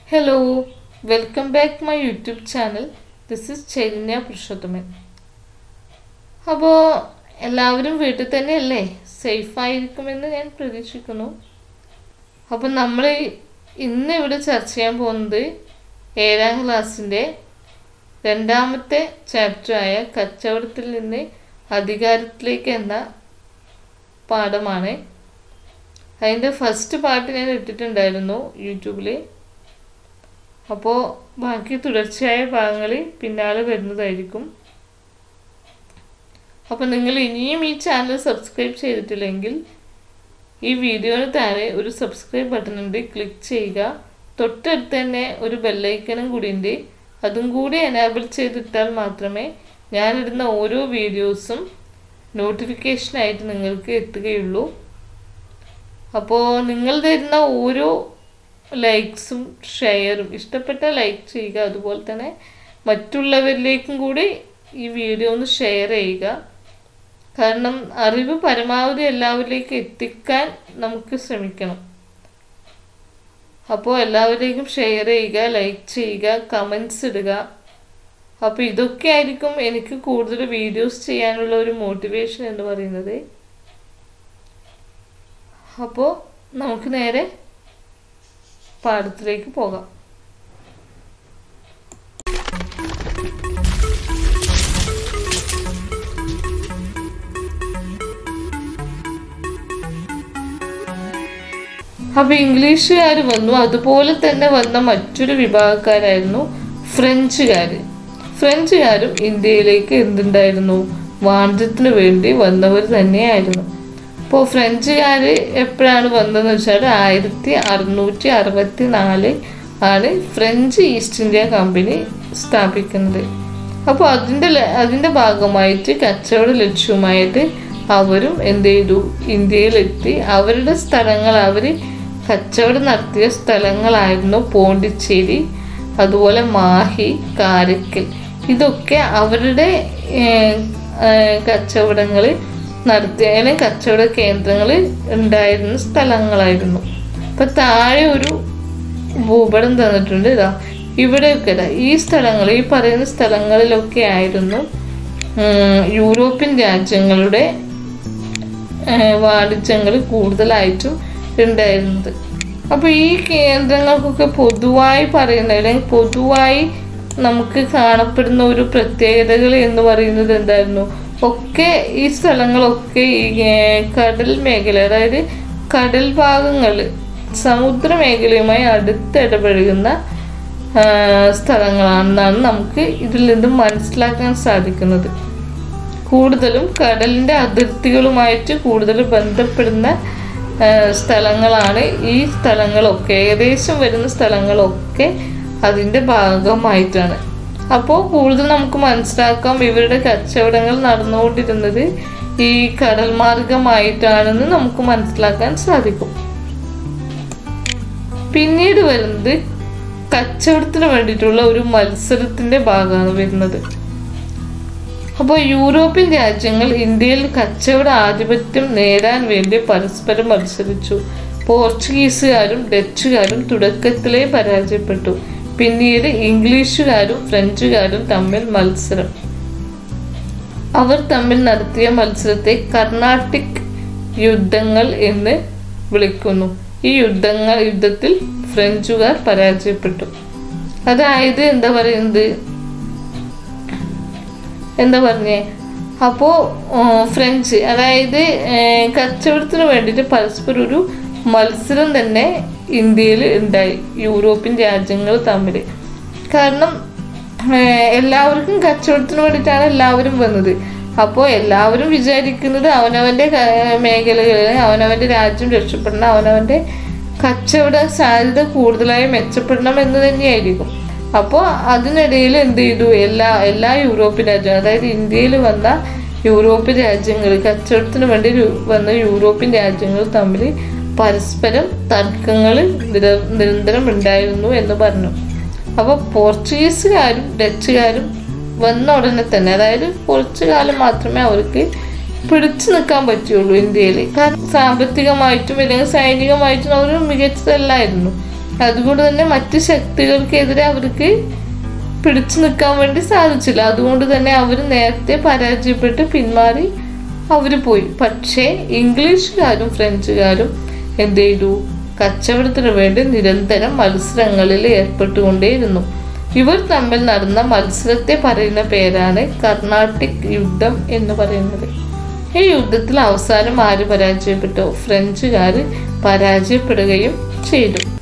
hello welcome back my YouTube channel this is Chaitanya Purushothaman അപ്പോൾ എല്ലാവരും വീട്ടിൽ തന്നെയല്ലേ സേഫായിരിക്കുമെന്ന് ഞാൻ പ്രതീക്ഷിക്കുന്നു അപ്പം നമ്മൾ ഇന്ന് ഇവിടെ ചർച്ച ചെയ്യാൻ പോകുന്നത് ഏഴാം ക്ലാസ്സിൻ്റെ രണ്ടാമത്തെ ചാപ്റ്ററായ കച്ചവടത്തിൽ നിന്ന് അധികാരത്തിലേക്ക് എന്ന പാഠമാണ് അതിൻ്റെ ഫസ്റ്റ് പാർട്ട് ഞാൻ ഇട്ടിട്ടുണ്ടായിരുന്നു യൂട്യൂബിൽ അപ്പോൾ ബാക്കി തുടർച്ചയായ ഭാഗങ്ങൾ പിന്നാലെ വരുന്നതായിരിക്കും അപ്പോൾ നിങ്ങൾ ഇനിയും ഈ ചാനൽ സബ്സ്ക്രൈബ് ചെയ്തിട്ടില്ലെങ്കിൽ ഈ വീഡിയോന് താഴെ ഒരു സബ്സ്ക്രൈബ് ബട്ടൺ ഉണ്ട് ക്ലിക്ക് ചെയ്യുക തൊട്ടടുത്ത് തന്നെ ഒരു ബെല്ലൈക്കനും കൂടി ഉണ്ട് അതും കൂടി എനാബിൾ ചെയ്തിട്ടാൽ മാത്രമേ ഞാനിടുന്ന ഓരോ വീഡിയോസും നോട്ടിഫിക്കേഷനായിട്ട് നിങ്ങൾക്ക് എത്തുകയുള്ളൂ അപ്പോൾ നിങ്ങൾ തരുന്ന ഓരോ ലൈക്സും ഷെയറും ഇഷ്ടപ്പെട്ട ലൈക്ക് ചെയ്യുക അതുപോലെ തന്നെ മറ്റുള്ളവരിലേക്കും കൂടി ഈ വീഡിയോ ഒന്ന് ഷെയർ ചെയ്യുക കാരണം അറിവ് പരമാവധി എല്ലാവരിലേക്കും എത്തിക്കാൻ നമുക്ക് ശ്രമിക്കണം അപ്പോൾ എല്ലാവരിലേക്കും ഷെയർ ചെയ്യുക ലൈക്ക് ചെയ്യുക കമൻസ് ഇടുക അപ്പോൾ ഇതൊക്കെ ആയിരിക്കും എനിക്ക് കൂടുതൽ വീഡിയോസ് ചെയ്യാനുള്ള ഒരു മോട്ടിവേഷൻ എന്ന് പറയുന്നത് അപ്പോൾ നമുക്ക് നേരെ പാഠത്തിലേക്ക് പോകാം അപ്പൊ ഇംഗ്ലീഷുകാർ വന്നു അതുപോലെ തന്നെ വന്ന മറ്റൊരു വിഭാഗക്കാരായിരുന്നു ഫ്രഞ്ചുകാർ ഫ്രഞ്ചുകാരും ഇന്ത്യയിലേക്ക് എന്തുണ്ടായിരുന്നു വാണിജ്യത്തിന് വേണ്ടി വന്നവർ തന്നെയായിരുന്നു അപ്പോൾ ഫ്രഞ്ചുകാർ എപ്പോഴാണ് വന്നതെന്ന് വെച്ചാൽ ആയിരത്തി അറുന്നൂറ്റി അറുപത്തി നാല് ആണ് ഫ്രഞ്ച് ഈസ്റ്റ് ഇന്ത്യ കമ്പനി സ്ഥാപിക്കുന്നത് അപ്പോൾ അതിൻ്റെ അതിൻ്റെ ഭാഗമായിട്ട് കച്ചവട ലക്ഷ്യവുമായിട്ട് അവരും എന്ത് ചെയ്തു ഇന്ത്യയിലെത്തി അവരുടെ സ്ഥലങ്ങൾ അവർ കച്ചവടം നടത്തിയ സ്ഥലങ്ങളായിരുന്നു പോണ്ടിച്ചേരി അതുപോലെ മാഹി കാരക്കൽ ഇതൊക്കെ അവരുടെ കച്ചവടങ്ങൾ നടത്തിയ അല്ലെങ്കിൽ കച്ചവട കേന്ദ്രങ്ങൾ ഉണ്ടായിരുന്ന സ്ഥലങ്ങളായിരുന്നു അപ്പം താഴെ ഒരു ഭൂപടം തന്നിട്ടുണ്ട് ഇതാ ഇവിടെയൊക്കെ ഇതാ ഈ സ്ഥലങ്ങൾ ഈ പറയുന്ന സ്ഥലങ്ങളിലൊക്കെ ആയിരുന്നു യൂറോപ്യൻ രാജ്യങ്ങളുടെ വാണിജ്യങ്ങൾ കൂടുതലായിട്ടും ഉണ്ടായിരുന്നത് അപ്പോൾ ഈ കേന്ദ്രങ്ങൾക്കൊക്കെ പൊതുവായി പറയുന്ന അല്ലെങ്കിൽ പൊതുവായി നമുക്ക് കാണപ്പെടുന്ന ഒരു പ്രത്യേകതകൾ എന്ന് പറയുന്നത് എന്തായിരുന്നു ഒക്കെ ഈ സ്ഥലങ്ങളൊക്കെ ഈ കടൽ മേഖല അതായത് കടൽ ഭാഗങ്ങൾ സമുദ്ര മേഖലയുമായി അടുത്തിടപഴകുന്ന സ്ഥലങ്ങളാണെന്നാണ് നമുക്ക് ഇതിൽ നിന്നും മനസ്സിലാക്കാൻ സാധിക്കുന്നത് കൂടുതലും കടലിൻ്റെ അതിർത്തികളുമായിട്ട് കൂടുതൽ ബന്ധപ്പെടുന്ന സ്ഥലങ്ങളാണ് ഈ സ്ഥലങ്ങളൊക്കെ ഏകദേശം വരുന്ന സ്ഥലങ്ങളൊക്കെ അതിൻ്റെ ഭാഗമായിട്ടാണ് അപ്പോൾ കൂടുതൽ നമുക്ക് മനസ്സിലാക്കാം ഇവരുടെ കച്ചവടങ്ങൾ നടന്നുകൊണ്ടിരുന്നത് ഈ കടൽ മാർഗമായിട്ടാണെന്ന് നമുക്ക് മനസ്സിലാക്കാൻ സാധിക്കും പിന്നീട് വരുന്നത് കച്ചവടത്തിന് വേണ്ടിയിട്ടുള്ള ഒരു മത്സരത്തിൻ്റെ ഭാഗമാണ് വരുന്നത് അപ്പോൾ യൂറോപ്യൻ രാജ്യങ്ങൾ ഇന്ത്യയിൽ കച്ചവട ആധിപത്യം നേടാൻ വേണ്ടി പരസ്പരം മത്സരിച്ചു പോർച്ചുഗീസുകാരും ഡച്ചുകാരും തുടക്കത്തിലേ പരാജയപ്പെട്ടു പിന്നീട് ഇംഗ്ലീഷുകാരും ഫ്രഞ്ചുകാരും തമ്മിൽ മത്സരം അവർ തമ്മിൽ നടത്തിയ മത്സരത്തെ കർണാട്ടിക് യുദ്ധങ്ങൾ എന്ന് വിളിക്കുന്നു ഈ യുദ്ധങ്ങൾ യുദ്ധത്തിൽ ഫ്രഞ്ചുകാർ പരാജയപ്പെട്ടു അതായത് എന്താ പറയുന്നത് എന്താ പറഞ്ഞേ അപ്പോൾ ഫ്രഞ്ച് അതായത് കച്ചവടത്തിന് വേണ്ടിയിട്ട് പരസ്പരം ഒരു മത്സരം തന്നെ ഇന്ത്യയിൽ ഉണ്ടായി യൂറോപ്യൻ രാജ്യങ്ങൾ തമ്മിൽ കാരണം എല്ലാവർക്കും കച്ചവടത്തിന് വേണ്ടിയിട്ടാണ് എല്ലാവരും വന്നത് അപ്പോൾ എല്ലാവരും വിചാരിക്കുന്നത് അവനവൻ്റെ മേഖലകളിൽ അവനവൻ്റെ രാജ്യം രക്ഷപ്പെടണം അവനവൻ്റെ കച്ചവട സാധ്യത കൂടുതലായി മെച്ചപ്പെടണം എന്ന് തന്നെയായിരിക്കും അപ്പോൾ അതിനിടയിൽ എന്ത് ചെയ്തു എല്ലാ എല്ലാ യൂറോപ്യൻ രാജ്യങ്ങളും അതായത് ഇന്ത്യയിൽ വന്ന യൂറോപ്യൻ രാജ്യങ്ങൾ കച്ചവടത്തിന് വേണ്ടി വന്ന യൂറോപ്യൻ രാജ്യങ്ങൾ തമ്മിൽ പരസ്പരം തർക്കങ്ങൾ നിരന്തരം ഉണ്ടായിരുന്നു എന്ന് പറഞ്ഞു അപ്പോൾ പോർച്ചുഗീസുകാരും ഡച്ചുകാരും വന്ന ഉടനെ തന്നെ അതായത് കുറച്ചു കാലം മാത്രമേ അവർക്ക് പിടിച്ചു നിൽക്കാൻ പറ്റുള്ളൂ ഇന്ത്യയിൽ കാരണം സാമ്പത്തികമായിട്ടും അല്ലെങ്കിൽ സൈനികമായിട്ടും അവർ മികച്ചതല്ലായിരുന്നു അതുകൊണ്ട് തന്നെ മറ്റ് ശക്തികൾക്കെതിരെ അവർക്ക് പിടിച്ചു നിൽക്കാൻ വേണ്ടി സാധിച്ചില്ല അതുകൊണ്ട് തന്നെ അവർ നേരത്തെ പരാജയപ്പെട്ട് പിന്മാറി അവർ പോയി പക്ഷേ ഇംഗ്ലീഷുകാരും ഫ്രഞ്ചുകാരും എന്ത് ചെയ്തു കച്ചവടത്തിന് വേണ്ടി നിരന്തരം മത്സരങ്ങളിൽ ഏർപ്പെട്ടുകൊണ്ടേയിരുന്നു ഇവർ തമ്മിൽ നടന്ന മത്സരത്തെ പറയുന്ന പേരാണ് കർണാട്ടിക് യുദ്ധം എന്ന് പറയുന്നത് ഈ യുദ്ധത്തിൽ അവസാനം ആര് പരാജയപ്പെട്ടു ഫ്രഞ്ചുകാർ പരാജയപ്പെടുകയും ചെയ്തു